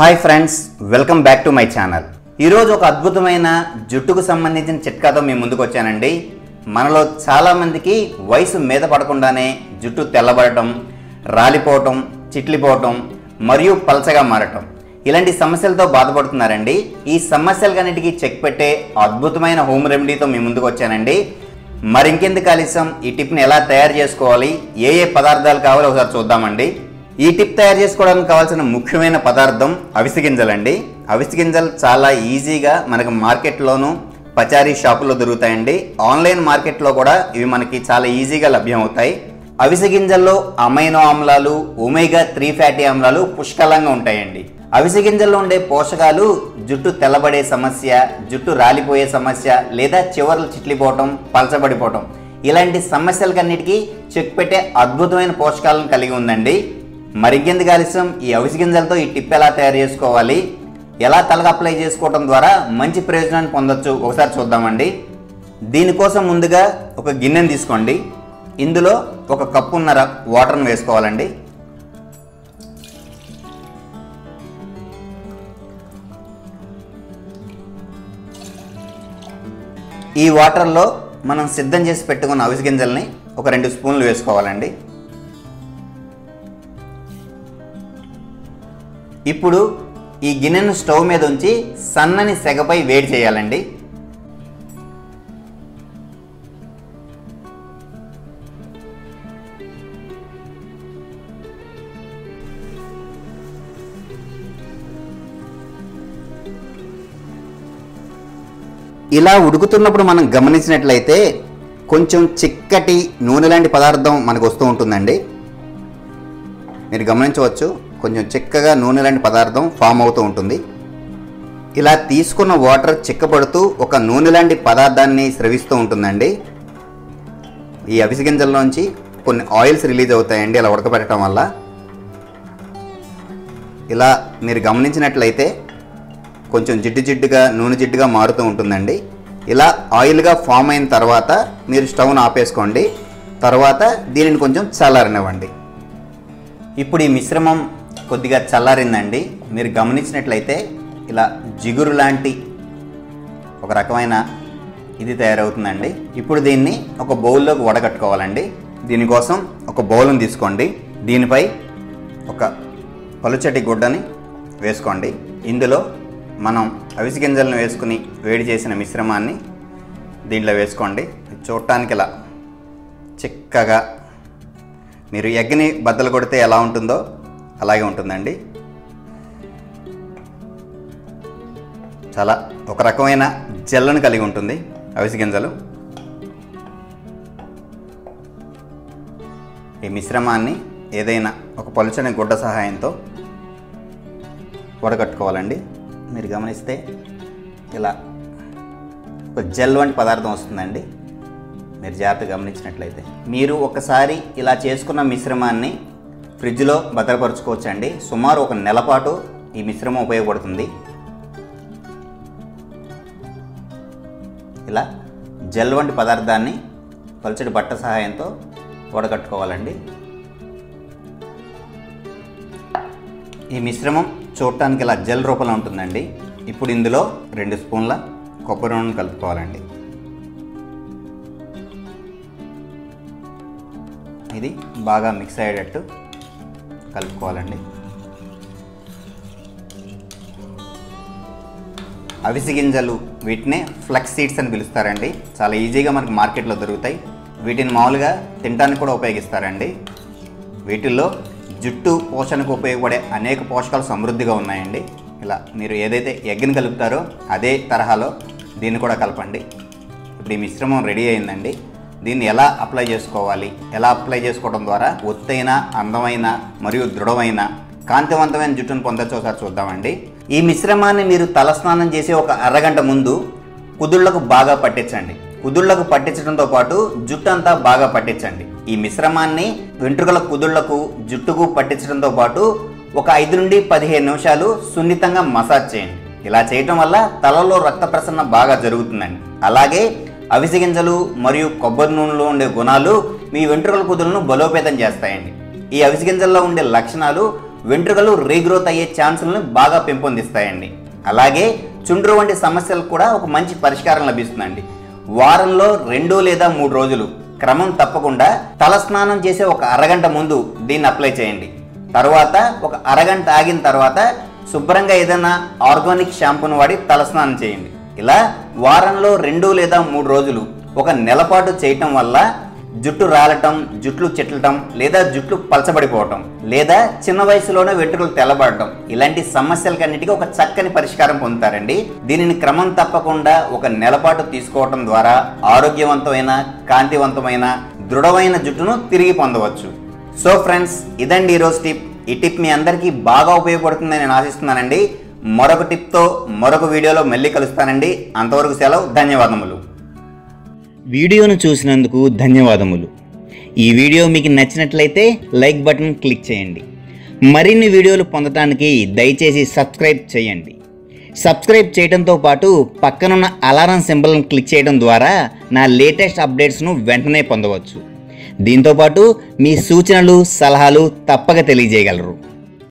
hi friends welcome back to my channel ఈరోజు ఒక అద్భుతమైన జుట్టుకు సంబంధించిన చిట్కాతో మీ ముందుకు వచ్చానండి మనలో చాలామందికి వయసు మీద పడకుండానే జుట్టు తెల్లబడటం రాలిపోవటం చిట్లిపోవటం మరియు పలచగా మారటం ఇలాంటి సమస్యలతో బాధపడుతున్నారండి ఈ సమస్యలకన్నిటికీ చెక్ పెట్టే అద్భుతమైన హోమ్ రెమెడీతో మీ ముందుకు వచ్చానండి మరింకెందుకు ఆలస్యం ఈ టిప్ని ఎలా తయారు చేసుకోవాలి ఏ ఏ పదార్థాలు కావాలో ఒకసారి చూద్దామండి ఈ టిప్ తయారు చేసుకోవడానికి కావాల్సిన ముఖ్యమైన పదార్థం అవిసె గింజలండి అవిసె గింజలు చాలా ఈజీగా మనకు మార్కెట్లోను పచారీ షాపులో దొరుకుతాయండి ఆన్లైన్ మార్కెట్లో కూడా ఇవి మనకి చాలా ఈజీగా లభ్యం అవుతాయి అవిసె గింజల్లో అమైనో ఆమ్లాలు ఒమేగా త్రీ ఫ్యాటీ ఆమ్లాలు పుష్కలంగా ఉంటాయండి అవిసె గింజల్లో ఉండే పోషకాలు జుట్టు తెల్లబడే సమస్య జుట్టు రాలిపోయే సమస్య లేదా చివర్లు చిట్లిపోవటం పలచబడిపోవటం ఇలాంటి సమస్యలకన్నిటికీ చెక్ పెట్టే అద్భుతమైన పోషకాలను కలిగి ఉందండి మరికెందుకు ఆలస్యం ఈ అవిసె గింజలతో ఈ టిప్ ఎలా తయారు చేసుకోవాలి ఎలా తలకు అప్లై చేసుకోవడం ద్వారా మంచి ప్రయోజనాన్ని పొందొచ్చు ఒకసారి చూద్దామండి దీనికోసం ముందుగా ఒక గిన్నెను తీసుకోండి ఇందులో ఒక కప్పున్నర వాటర్ని వేసుకోవాలండి ఈ వాటర్లో మనం సిద్ధం చేసి పెట్టుకున్న అవిసె గింజల్ని ఒక రెండు స్పూన్లు వేసుకోవాలండి ఇప్పుడు ఈ గిన్నెను స్టవ్ మీద ఉంచి సన్నని సెగపై వేడి చేయాలండి ఇలా ఉడుకుతున్నప్పుడు మనం గమనించినట్లయితే కొంచెం చిక్కటి నూనె లాంటి పదార్థం మనకు వస్తూ ఉంటుందండి మీరు గమనించవచ్చు కొంచెం చిక్కగా నూనె లాంటి పదార్థం ఫామ్ అవుతూ ఉంటుంది ఇలా తీసుకున్న వాటర్ చిక్కబడుతూ ఒక నూనె లాంటి పదార్థాన్ని స్రవిస్తూ ఉంటుందండి ఈ అవిసె గింజల్లోంచి కొన్ని ఆయిల్స్ రిలీజ్ అవుతాయండి ఇలా ఉడకబెట్టడం వల్ల ఇలా మీరు గమనించినట్లయితే కొంచెం జిడ్డు జిడ్డుగా నూనె జిడ్డుగా మారుతూ ఉంటుందండి ఇలా ఆయిల్గా ఫామ్ అయిన తర్వాత మీరు స్టవ్ను ఆపేసుకోండి తర్వాత దీనిని కొంచెం చల్లారనివ్వండి ఇప్పుడు ఈ మిశ్రమం కొద్దిగా చల్లారిందండి మీరు గమనించినట్లయితే ఇలా జిగురు లాంటి ఒక రకమైన ఇది తయారవుతుందండి ఇప్పుడు దీన్ని ఒక బౌల్లోకి వడగట్టుకోవాలండి దీనికోసం ఒక బౌల్ని తీసుకోండి దీనిపై ఒక పలుచటి గుడ్డని వేసుకోండి ఇందులో మనం అవిసె గింజలను వేసుకుని వేడి చేసిన మిశ్రమాన్ని దీంట్లో వేసుకోండి చూడటానికి ఇలా చిక్కగా మీరు ఎగ్ని బద్దలు కొడితే ఎలా ఉంటుందో అలాగే ఉంటుందండి చాలా ఒక రకమైన జెల్లను కలిగి ఉంటుంది అవిసె గింజలు ఈ మిశ్రమాన్ని ఏదైనా ఒక పలుచని గుడ్డ సహాయంతో వడగట్టుకోవాలండి మీరు గమనిస్తే ఇలా ఒక జెల్ వంటి పదార్థం వస్తుందండి మీరు జాగ్రత్తగా గమనించినట్లయితే మీరు ఒకసారి ఇలా చేసుకున్న మిశ్రమాన్ని ఫ్రిడ్జ్లో భద్రపరచుకోవచ్చండి సుమారు ఒక నెల పాటు ఈ మిశ్రమం ఉపయోగపడుతుంది ఇలా జెల్ వంటి పదార్థాన్ని పలుచటి బట్ట సహాయంతో వడగట్టుకోవాలండి ఈ మిశ్రమం చూడటానికి ఇలా జెల్ రూపంలో ఉంటుందండి ఇప్పుడు ఇందులో రెండు స్పూన్ల కొబ్బరి నూనె కలుపుకోవాలండి ఇది బాగా మిక్స్ అయ్యేటట్టు కలుపుకోవాలండి అవిసె గింజలు వీటినే ఫ్లక్స్ సీడ్స్ అని పిలుస్తారండి చాలా ఈజీగా మనకు మార్కెట్లో దొరుకుతాయి వీటిని మామూలుగా తినడానికి కూడా ఉపయోగిస్తారండి వీటిల్లో జుట్టు పోషణకు ఉపయోగపడే అనేక పోషకాలు సమృద్ధిగా ఉన్నాయండి ఇలా మీరు ఏదైతే ఎగ్ని కలుపుతారో అదే తరహాలో దీన్ని కూడా కలపండి ఇప్పుడు ఈ మిశ్రమం రెడీ అయిందండి దీన్ని ఎలా అప్లై చేసుకోవాలి ఎలా అప్లై చేసుకోవడం ద్వారా ఒత్తైన అందమైన మరియు దృఢమైన కాంతివంతమైన జుట్టును పొందొచ్చు ఒకసారి చూద్దామండి ఈ మిశ్రమాన్ని మీరు తలస్నానం చేసే ఒక అరగంట ముందు కుదుళ్లకు బాగా పట్టించండి కుదుళ్లకు పట్టించడంతో పాటు జుట్టు అంతా బాగా పట్టించండి ఈ మిశ్రమాన్ని వెంట్రుకల కుదుళ్లకు జుట్టుకు పట్టించడంతో పాటు ఒక ఐదు నుండి పదిహేను నిమిషాలు సున్నితంగా మసాజ్ చేయండి ఇలా చేయటం వల్ల తలలో రక్త ప్రసరణ బాగా జరుగుతుందండి అలాగే అవిసె గింజలు మరియు కొబ్బరి నూనెలో ఉండే గుణాలు మీ వెంట్రుకల కుదులను బలోపేతం చేస్తాయండి ఈ అవిసె గింజల్లో ఉండే లక్షణాలు వెంట్రుకలు రీగ్రోత్ అయ్యే ఛాన్సులను బాగా పెంపొందిస్తాయండి అలాగే చుండ్రు వంటి సమస్యలకు కూడా ఒక మంచి పరిష్కారం లభిస్తుందండి వారంలో రెండు లేదా మూడు రోజులు క్రమం తప్పకుండా తలస్నానం చేసే ఒక అరగంట ముందు దీన్ని అప్లై చేయండి తర్వాత ఒక అరగంట ఆగిన తర్వాత శుభ్రంగా ఏదైనా ఆర్గానిక్ షాంపూను వాడి తలస్నానం చేయండి ఇలా వారంలో రెండు లేదా మూడు రోజులు ఒక నెలపాటు చేయటం వల్ల జుట్టు రాలటం జుట్లు చిట్లటం లేదా జుట్లు పలచబడిపోవటం లేదా చిన్న వయసులోనే వెంట్రుకలు తెల్లబడటం ఇలాంటి సమస్యలకన్నిటికీ ఒక చక్కని పరిష్కారం పొందుతారండి దీనిని క్రమం తప్పకుండా ఒక నెలపాటు తీసుకోవటం ద్వారా ఆరోగ్యవంతమైన కాంతివంతమైన దృఢమైన జుట్టును తిరిగి పొందవచ్చు సో ఫ్రెండ్స్ ఇదండి ఈరోజు టిప్ ఈ టిప్ మీ అందరికీ బాగా ఉపయోగపడుతుందని నేను ఆశిస్తున్నానండి మరొక టిప్తో మరొక వీడియోలో మళ్ళీ కలుస్తానండి అంతవరకు సెలవు ధన్యవాదములు వీడియోను చూసినందుకు ధన్యవాదములు ఈ వీడియో మీకు నచ్చినట్లయితే లైక్ బటన్ క్లిక్ చేయండి మరిన్ని వీడియోలు పొందడానికి దయచేసి సబ్స్క్రైబ్ చేయండి సబ్స్క్రైబ్ చేయడంతో పాటు పక్కనున్న అలారం సింబల్ని క్లిక్ చేయడం ద్వారా నా లేటెస్ట్ అప్డేట్స్ను వెంటనే పొందవచ్చు దీంతోపాటు మీ సూచనలు సలహాలు తప్పక తెలియజేయగలరు